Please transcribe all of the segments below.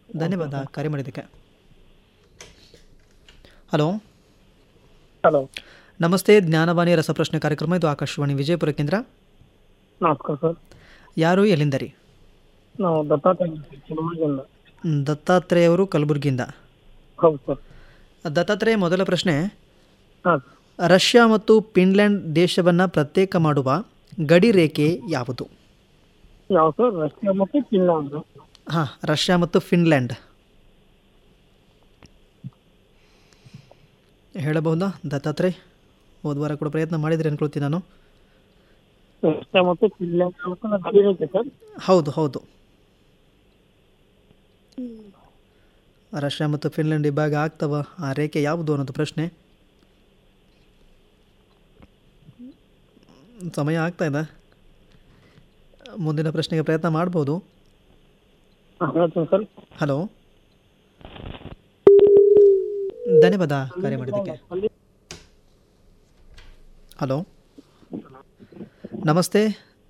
ಧನ್ಯವಾದ ಕರೆ ಮಾಡಿದ್ದಕ್ಕೆ ಹಲೋ ಹಲೋ ನಮಸ್ತೆ ಜ್ಞಾನವಾಣಿ ರಸಪ್ರಶ್ನೆ ಕಾರ್ಯಕ್ರಮ ಇದು ಆಕಾಶವಾಣಿ ವಿಜಯಪುರ ಕೇಂದ್ರ ನಮಸ್ಕಾರ ಸರ್ ಯಾರು ಎಲ್ಲಿಂದ ರೀ ನಾವು ದತ್ತಾತ್ರೇಯ ಚಿಲುಮಗಿಯಿಂದ ಹ್ಮ್, ದತ್ತಾತ್ರೇಯ ಅವರು ಕಲಬುರಗಿಯಿಂದ ಹೌದು ಸರ್ ದತ್ತಾತ್ರೇಯ ಮೊದಲ ಪ್ರಶ್ನೆ ಹಾಂ ರಷ್ಯಾ ಮತ್ತು ಫಿನ್ಲ್ಯಾಂಡ್ ದೇಶವನ್ನು ಪ್ರತ್ಯೇಕ ಮಾಡುವ ಗಡಿ ರೇಖೆ ಯಾವುದು ಯಾವ ಸರ್ ರಷ್ಯಾ ಮತ್ತು ಫಿನ್ಲಾಂಡ್ ಹಾಂ ರಷ್ಯಾ ಮತ್ತು ಫಿನ್ಲ್ಯಾಂಡ್ ಹೇಳಬಹುದಾ ದತ್ತಾತ್ರೇಯ ಹೋದ ವಾರ ಕೂಡ ಪ್ರಯತ್ನ ಮಾಡಿದ್ರಿ ಅನ್ಕೊಳ್ತೀನಿ ನಾನು ರಷ್ಯಾ ಮತ್ತು ಫಿನ್ಲಾಂಡ್ ಗಡಿ ರೇಖೆ ಸರ್ ಹೌದು ಹೌದು ರಷ್ಯಾ ಮತ್ತು ಫಿನ್ಲ್ಯಾಂಡ್ ಇಬ್ಬಾಗ ಆಗ್ತವ ಆ ರೇಖೆ ಯಾವುದು ಅನ್ನೋದು ಪ್ರಶ್ನೆ ಸಮಯ ಆಗ್ತಾ ಇದೆ ಮುಂದಿನ ಪ್ರಶ್ನೆಗೆ ಪ್ರಯತ್ನ ಮಾಡ್ಬೋದು ಹಾಂ ಹೇಳ್ತೀನಿ ಸರ್ ಹಲೋ ಧನ್ಯವಾದ ಕರೆ ಮಾಡಿದ್ದಕ್ಕೆ ಅಲ್ಲಿ ಹಲೋ ನಮಸ್ತೆ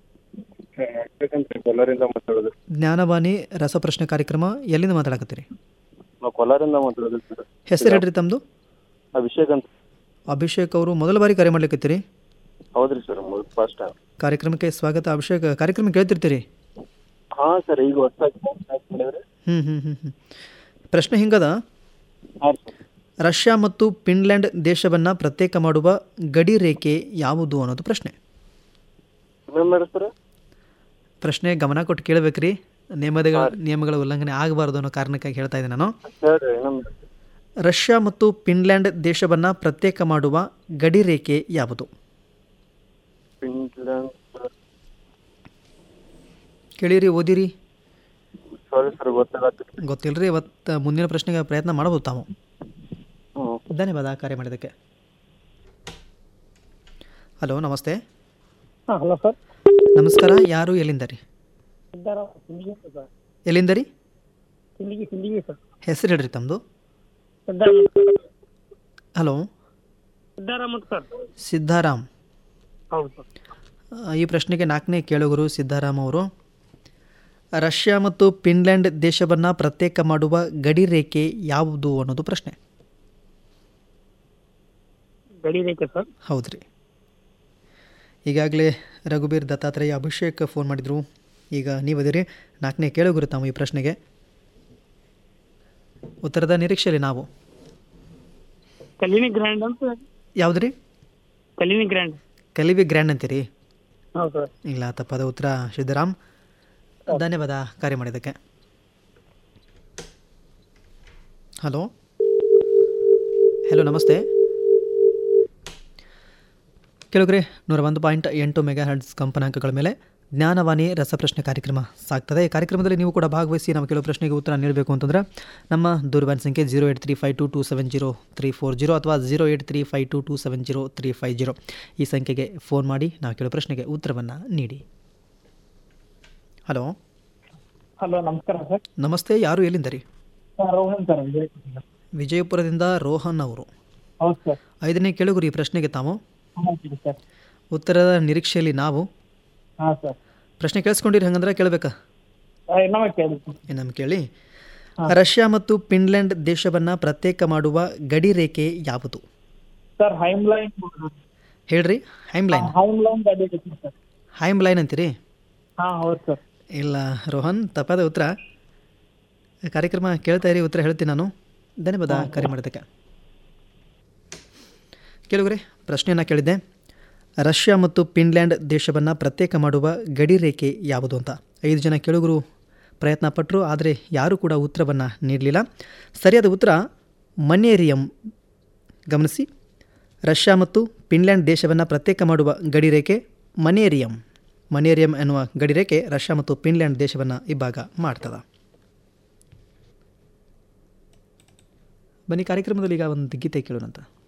ಕೋಲಾರಿಂದ ಮಾತಾಡೋದು ಜ್ಞಾನವಾಣಿ ರಸಪ್ರಶ್ನೆ ಕಾರ್ಯಕ್ರಮ ಎಲ್ಲಿಂದ ಮಾತಾಡಕತ್ತೀರಿ ನಾವು ಕೋಲಾರಿಂದ ಮಾತಾಡೋದು ಸರ್ ಹೆಸರು ಹೇಳ್ರಿ ತಮ್ಮದು ಅಭಿಷೇಕ್ ಅಂತ ಅಭಿಷೇಕ್ ಅವರು ಮೊದಲ ಬಾರಿ ಕರೆ ಮಾಡ್ಲಿಕ್ಕತ್ತೀರಿ ಹೌದ್ರಿ ಸರ್ ಫಸ್ಟ್ ಟೈಮ್ ಕಾರ್ಯಕ್ರಮಕ್ಕೆ ಸ್ವಾಗತ ಅಭಿಷೇಕ್ ಕಾರ್ಯಕ್ರಮ ಕೇಳ್ತಿರ್ತೀರಿ ಹಾಂ ಸರ್ ಈಗ ಹೊಸದಾಗಿ ಮಾಡಿದ್ರಿ ಹ್ಞೂ ಹ್ಞೂ ಹ್ಞೂ ಹ್ಞೂ ಪ್ರಶ್ನೆ ಹಿಂಗದ ಹಾಂ ಸರ್ ರಷ್ಯಾ ಮತ್ತು ಫಿನ್ಲ್ಯಾಂಡ್ ದೇಶವನ್ನು ಪ್ರತ್ಯೇಕ ಮಾಡುವ ಗಡಿ ರೇಖೆ ಯಾವುದು ಅನ್ನೋದು ಪ್ರಶ್ನೆ ಇನ್ನೊಮ್ಮೆ ಮಾಡಿ ಸರ್ ಪ್ರಶ್ನೆ ಗಮನ ಕೊಟ್ಟು ಕೇಳಬೇಕ್ರಿ ನಿಯಮಗಳ ನಿಯಮಗಳ ಉಲ್ಲಂಘನೆ ಆಗಬಾರ್ದು ಅನ್ನೋ ಕಾರಣಕ್ಕಾಗಿ ಹೇಳ್ತಾ ಇದ್ದೀನಿ ನಾನು ಸರ್ ಇನ್ನೊಮ್ಮೆ ರಷ್ಯಾ ಮತ್ತು ಫಿನ್ಲ್ಯಾಂಡ್ ದೇಶವನ್ನು ಪ್ರತ್ಯೇಕ ಮಾಡುವ ಗಡಿ ರೇಖೆ ಯಾವುದು ಫಿನ್ಲ್ಯಾಂಡ್ ಕೇಳಿರಿ ಓದಿರಿ ಸಾರಿ ಸರ್ ಗೊತ್ತಾಗತ್ತಿಲ್ಲ ಗೊತ್ತಿಲ್ಲರಿ ಇವತ್ತು ಮುಂದಿನ ಪ್ರಶ್ನೆಗೆ ಪ್ರಯತ್ನ ಮಾಡ್ಬೋದು ತಾವು ಹ್ಞೂ ಧನ್ಯವಾದ ಕಾರ್ಯ ಮಾಡಿದ್ದಕ್ಕೆ ಹಲೋ ನಮಸ್ತೆ ಹಾಂ ಹಲೋ ಸರ್ ನಮಸ್ಕಾರ ಯಾರು ಎಲ್ಲಿಂದ ರೀ ಸಿದ್ದಾರಾಮ ಸಿಂದಗಿ ಸರ್ ಎಲ್ಲಿಂದ ರೀ ಸಿಂದಗಿ ಸಿಂದಗಿ ಸರ್ ಹೆಸರು ಹೇಳ್ರಿ ತಮ್ಮದು ಸಿದ್ದಾರಾಮ ಹಲೋ ಸಿದ್ದಾರಾಮ ಅಂತ ಸರ್ ಸಿದ್ಧಾರಾಮ್ ಹೌದು ಸರ್ ಆ, ಈ ಪ್ರಶ್ನೆಗೆ ನಾಲ್ಕನೇ ಕೇಳುಗರು ಸಿದ್ಧಾರಾಮ್ ಅವರು ರಷ್ಯಾ ಮತ್ತು ಫಿನ್ಲ್ಯಾಂಡ್ ದೇಶವನ್ನು ಪ್ರತ್ಯೇಕ ಮಾಡುವ ಗಡಿ ರೇಖೆ ಯಾವುದು ಅನ್ನೋದು ಪ್ರಶ್ನೆ ಗಡಿ ರೇಖೆ ಸರ್ ಹೌದ್ರಿ ಈಗಾಗಲೇ ರಘುಬೀರ್ ದತ್ತಾತ್ರೇಯ ಅಭಿಷೇಕ್ ಫೋನ್ ಮಾಡಿದರು ಈಗ ನೀವದಿರಿ ನಾಲ್ಕನೇ ಕೇಳುಗರು ತಾವು ಈ ಪ್ರಶ್ನೆಗೆ ಉತ್ತರದ ನಿರೀಕ್ಷೆಯಲ್ಲಿ ನಾವು ಕಲಿನಿ ಗ್ರ್ಯಾಂಡ್ ಅಂತ ಯಾವುದ್ರಿ ಕಲಿನಿ ಗ್ರ್ಯಾಂಡ್ ಕಲಿವಿ ಗ್ರ್ಯಾಂಡ್ ಅಂತೀರಿ ಹೌದು ಸರ್ ಇಲ್ಲ ತಪ್ಪಾದ ಉತ್ತರ ಸಿದ್ದರಾಮ್ ಧನ್ಯವಾದ ಕಾರ್ಯ ಮಾಡಿದ್ದಕ್ಕೆ ಹಲೋ ಹಲೋ ನಮಸ್ತೆ ಕೆಲವೊಬ್ಬರೇ ನೂರ ಒಂದು ಪಾಯಿಂಟ್ ಎಂಟು ಮೆಗಾ ಹರ್ಡ್ಸ್ ಕಂಪನಾಂಕಗಳ ಮೇಲೆ ಜ್ಞಾನವಾಣಿ ರಸಪ್ರಶ್ನೆ ಕಾರ್ಯಕ್ರಮ ಸಾಗ್ತದೆ ಈ ಕಾರ್ಯಕ್ರಮದಲ್ಲಿ ನೀವು ಕೂಡ ಭಾಗವಹಿಸಿ ನಾವು ಕೆಲವು ಪ್ರಶ್ನೆಗೆ ಉತ್ತರ ನೀಡಬೇಕು ಅಂತಂದ್ರೆ ನಮ್ಮ ದೂರವಾಣಿ ಸಂಖ್ಯೆ zero eight three five two two seven zero three four zero ಅಥವಾ zero eight three five two two seven zero three five zero ಈ ಸಂಖ್ಯೆಗೆ ಫೋನ್ ಮಾಡಿ ನಾವು ಕೆಲವು ಪ್ರಶ್ನೆಗೆ ಉತ್ತರವನ್ನು ನೀಡಿ ಹಲೋ ಹಲೋ ನಮಸ್ಕಾರ ಸರ್ ನಮಸ್ತೆ ಯಾರು ಎಲ್ಲಿಂದ ರೀ ಸರ್ ರೋಹನ್ ಸರ್ ವಿಜಯಪುರದಿಂದ. ವಿಜಯಪುರದಿಂದ ರೋಹನ್ ಅವರು ಹೌದು ಸರ್ ಐದನೇ ಕೆಳಗುರಿ ಈ ಪ್ರಶ್ನೆಗೆ ತಾವು ಹಾಂ ಸರ್ ಉತ್ತರದ ನಿರೀಕ್ಷೆಯಲ್ಲಿ ನಾವು ಹಾಂ ಸರ್ ಪ್ರಶ್ನೆ ಕೇಳಿಸ್ಕೊಂಡಿರಿ ಹಂಗಂದ್ರೆ ಕೇಳಬೇಕಾ ಇನ್ನೊಮ್ಮೆ ಕೇಳಿ ಸರ್ ಏನಮ್ಮ ಕೇಳಿ ರಷ್ಯಾ ಮತ್ತು ಫಿನ್ಲ್ಯಾಂಡ್ ದೇಶವನ್ನು ಪ್ರತ್ಯೇಕ ಮಾಡುವ ಗಡಿ ರೇಖೆ ಯಾವುದು ಸರ್ ಹೈಮ್ ಲೈನ್ ಹೇಳ್ರಿ ಹೈಮ್ ಲೈನ್ ಹೈಮ್ ಲೈನ್ ಗಡಿ ರೇಖೆ ಸರ್ ಹೈಮ್ ಲೈನ್ ಅಂತೀರಿ ಹಾಂ ಹೌದು ಸರ್ ಇಲ್ಲ ರೋಹನ್ ತಪ್ಪಾದ ಉತ್ತರ ಕಾರ್ಯಕ್ರಮ ಕೇಳ್ತಾ ಇರಿ ಉತ್ತರ ಹೇಳ್ತೀನಿ ನಾನು ಧನ್ಯವಾದ ಕರೆ ಮಾಡೋದಕ್ಕೆ ಕೆಲವರೇ ಪ್ರಶ್ನೆಯನ್ನು ಕೇಳಿದ್ದೆ ರಷ್ಯಾ ಮತ್ತು ಫಿನ್ಲ್ಯಾಂಡ್ ದೇಶವನ್ನು ಪ್ರತ್ಯೇಕ ಮಾಡುವ ಗಡಿ ರೇಖೆ ಯಾವುದು ಅಂತ ಐದು ಜನ ಕೆಳಗರು ಪ್ರಯತ್ನ ಪಟ್ಟರು ಆದರೆ ಯಾರೂ ಕೂಡ ಉತ್ತರವನ್ನು ನೀಡಲಿಲ್ಲ ಸರಿಯಾದ ಉತ್ತರ ಮನೇರಿಯಂ ಗಮನಿಸಿ ರಷ್ಯಾ ಮತ್ತು ಫಿನ್ಲ್ಯಾಂಡ್ ದೇಶವನ್ನು ಪ್ರತ್ಯೇಕ ಮಾಡುವ ಗಡಿ ರೇಖೆ ಮನೇರಿಯಂ ಮನೇರಿಯಂ ಎನ್ನುವ ಗಡಿರೇಖೆ ರಷ್ಯಾ ಮತ್ತು ಫಿನ್ಲ್ಯಾಂಡ್ ದೇಶವನ್ನು ಇಬ್ಬಾಗ ಮಾಡ್ತದ ಬನ್ನಿ ಕಾರ್ಯಕ್ರಮದಲ್ಲಿ ಈಗ ಒಂದು ಗೀತೆ ಕೇಳೋಣಂತ